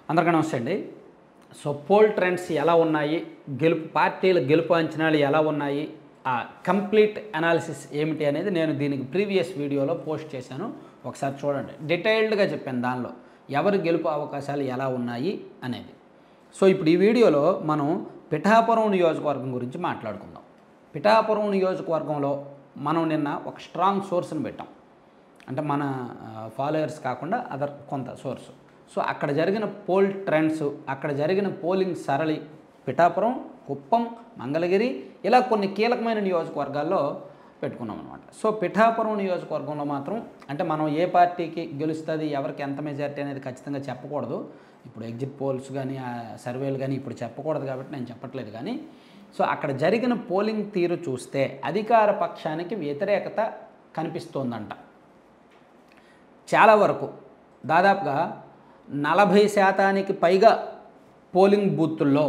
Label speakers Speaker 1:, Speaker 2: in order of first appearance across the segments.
Speaker 1: అందరికీ నమస్తే అండి సో పోల్ ట్రెండ్స్ ఎలా ఉన్నాయి గెలుపు పార్టీల గెలుపు అంచనాలు ఎలా ఉన్నాయి ఆ కంప్లీట్ అనాలిసిస్ ఏమిటి అనేది నేను దీనికి ప్రీవియస్ వీడియోలో పోస్ట్ చేశాను ఒకసారి చూడండి డీటెయిల్డ్గా చెప్పాను దానిలో ఎవరు గెలుపు అవకాశాలు ఎలా ఉన్నాయి అనేది సో ఇప్పుడు ఈ వీడియోలో మనం పిఠాపురం నియోజకవర్గం గురించి మాట్లాడుకుందాం పిఠాపురం నియోజకవర్గంలో మనం నిన్న ఒక స్ట్రాంగ్ సోర్స్ని పెట్టాం అంటే మన ఫాలోయర్స్ కాకుండా అదర్ కొంత సోర్స్ సో అక్కడ జరిగిన పోల్ ట్రెండ్స్ అక్కడ జరిగిన పోలింగ్ సరళి పిఠాపురం కుప్పం మంగళగిరి ఇలా కొన్ని కీలకమైన నియోజకవర్గాల్లో పెట్టుకున్నాం అనమాట సో పిఠాపురం నియోజకవర్గంలో మాత్రం అంటే మనం ఏ పార్టీకి గెలుస్తుంది ఎవరికి ఎంత మెజారిటీ అనేది ఖచ్చితంగా చెప్పకూడదు ఇప్పుడు ఎగ్జిట్ పోల్స్ కానీ ఆ సర్వేలు కానీ ఇప్పుడు చెప్పకూడదు కాబట్టి నేను చెప్పట్లేదు కానీ సో అక్కడ జరిగిన పోలింగ్ తీరు చూస్తే అధికార పక్షానికి వ్యతిరేకత కనిపిస్తోందంట చాలా వరకు దాదాపుగా నలభై శాతానికి పైగా పోలింగ్ బూతుల్లో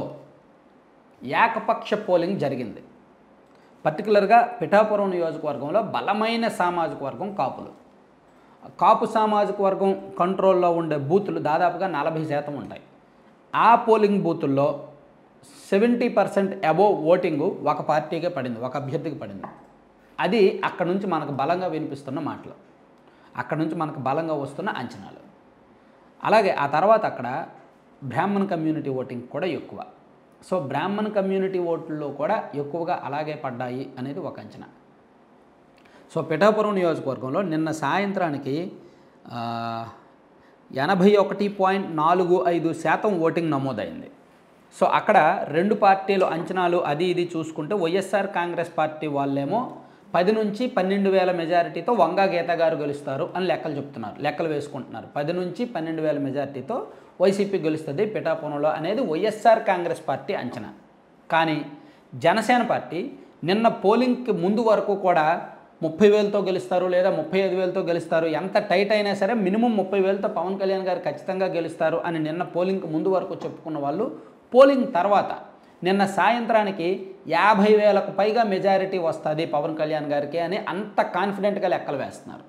Speaker 1: ఏకపక్ష పోలింగ్ జరిగింది పర్టికులర్గా పిఠాపురం నియోజకవర్గంలో బలమైన సామాజిక వర్గం కాపులు కాపు సామాజిక వర్గం కంట్రోల్లో ఉండే బూతులు దాదాపుగా నలభై శాతం ఉంటాయి ఆ పోలింగ్ బూతుల్లో సెవెంటీ పర్సెంట్ అబోవ్ ఓటింగు ఒక పార్టీకే పడింది ఒక అభ్యర్థికి పడింది అది అక్కడ నుంచి మనకు బలంగా వినిపిస్తున్న మాటలు అక్కడ నుంచి మనకు బలంగా వస్తున్న అంచనాలు అలాగే ఆ తర్వాత అక్కడ బ్రాహ్మణ్ కమ్యూనిటీ ఓటింగ్ కూడా ఎక్కువ సో బ్రాహ్మణ్ కమ్యూనిటీ ఓట్లలో కూడా ఎక్కువగా అలాగే పడ్డాయి అనేది ఒక అంచనా సో పిఠాపురం నియోజకవర్గంలో నిన్న సాయంత్రానికి ఆ, ఎనభై ఒకటి పాయింట్ నాలుగు ఐదు శాతం ఓటింగ్ నమోదైంది సో అక్కడ రెండు పార్టీలు అంచనాలు అది ఇది చూసుకుంటే వైఎస్ఆర్ కాంగ్రెస్ పార్టీ వాళ్ళేమో పది నుంచి పన్నెండు వేల మెజారిటీతో వంగా గీత గారు గెలుస్తారు అని లెక్కలు చెప్తున్నారు లెక్కలు వేసుకుంటున్నారు పది నుంచి పన్నెండు వేల మెజారిటీతో వైసీపీ గెలుస్తుంది పిఠాపురంలో అనేది వైఎస్ఆర్ కాంగ్రెస్ పార్టీ అంచనా కానీ జనసేన పార్టీ నిన్న పోలింగ్కి ముందు వరకు కూడా ముప్పై వేలతో గెలుస్తారు లేదా ముప్పై ఐదు వేలతో గెలుస్తారు ఎంత టైట్ అయినా సరే మినిమం ముప్పై వేలతో పవన్ కళ్యాణ్ గారు ఖచ్చితంగా గెలుస్తారు అని నిన్న పోలింగ్కి ముందు వరకు చెప్పుకున్న వాళ్ళు పోలింగ్ తర్వాత నిన్న సాయంత్రానికి యాభై వేలకు పైగా మెజారిటీ వస్తుంది పవన్ కళ్యాణ్ గారికి అని అంత కాన్ఫిడెంట్గా లెక్కలు వేస్తున్నారు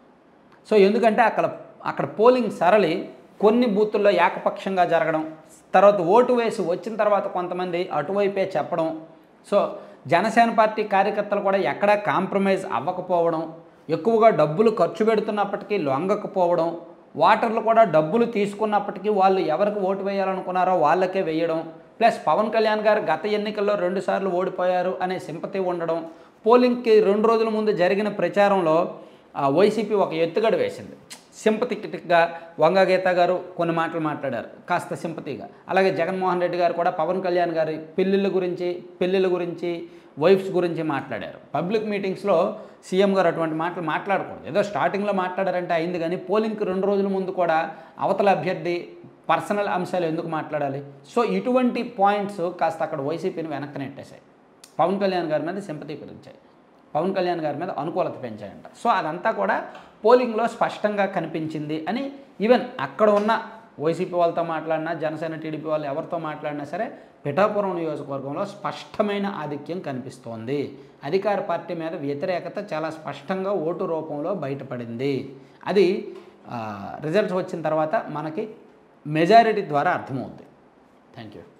Speaker 1: సో ఎందుకంటే అక్కడ అక్కడ పోలింగ్ సరళి కొన్ని బూతుల్లో ఏకపక్షంగా జరగడం తర్వాత ఓటు వేసి వచ్చిన తర్వాత కొంతమంది అటువైపే చెప్పడం సో జనసేన పార్టీ కార్యకర్తలు కూడా ఎక్కడా కాంప్రమైజ్ అవ్వకపోవడం ఎక్కువగా డబ్బులు ఖర్చు పెడుతున్నప్పటికీ లొంగకపోవడం ఓటర్లు కూడా డబ్బులు తీసుకున్నప్పటికీ వాళ్ళు ఎవరికి ఓటు వేయాలనుకున్నారో వాళ్ళకే వేయడం ప్లస్ పవన్ కళ్యాణ్ గారు గత ఎన్నికల్లో రెండుసార్లు ఓడిపోయారు అనే సింపతి ఉండడం పోలింగ్కి రెండు రోజుల ముందు జరిగిన ప్రచారంలో ఆ, వైసీపీ ఒక ఎత్తుగడ వేసింది సింపతిక్గా వంగ గీత గారు కొన్ని మాటలు మాట్లాడారు కాస్త సింపతిగా అలాగే జగన్మోహన్ రెడ్డి గారు కూడా పవన్ కళ్యాణ్ గారి పెళ్ళిళ్ళ గురించి పెళ్ళిళ్ళ గురించి వైఫ్స్ గురించి మాట్లాడారు పబ్లిక్ మీటింగ్స్లో సీఎం గారు అటువంటి మాటలు మాట్లాడకూడదు ఏదో స్టార్టింగ్లో మాట్లాడారంటే అయింది కానీ పోలింగ్కి రెండు రోజుల ముందు కూడా అవతల అభ్యర్థి పర్సనల్ అంశాలు ఎందుకు మాట్లాడాలి సో ఇటువంటి పాయింట్స్ కాస్త అక్కడ వైసీపీని వెనక్కి నెట్టేశాయి పవన్ కళ్యాణ్ గారి మీద సింపతి పెంచాయి పవన్ కళ్యాణ్ గారి మీద అనుకూలత పెంచాయంట సో అదంతా కూడా పోలింగ్లో స్పష్టంగా కనిపించింది అని ఈవెన్ అక్కడ ఉన్న వైసీపీ వాళ్ళతో మాట్లాడినా జనసేన టీడీపీ వాళ్ళు ఎవరితో మాట్లాడినా సరే పిఠాపురం నియోజకవర్గంలో స్పష్టమైన ఆధిక్యం కనిపిస్తోంది అధికార పార్టీ మీద వ్యతిరేకత చాలా స్పష్టంగా ఓటు రూపంలో బయటపడింది అది రిజల్ట్స్ వచ్చిన తర్వాత మనకి మెజారిటీ ద్వారా అర్థమవుద్ది థ్యాంక్ యూ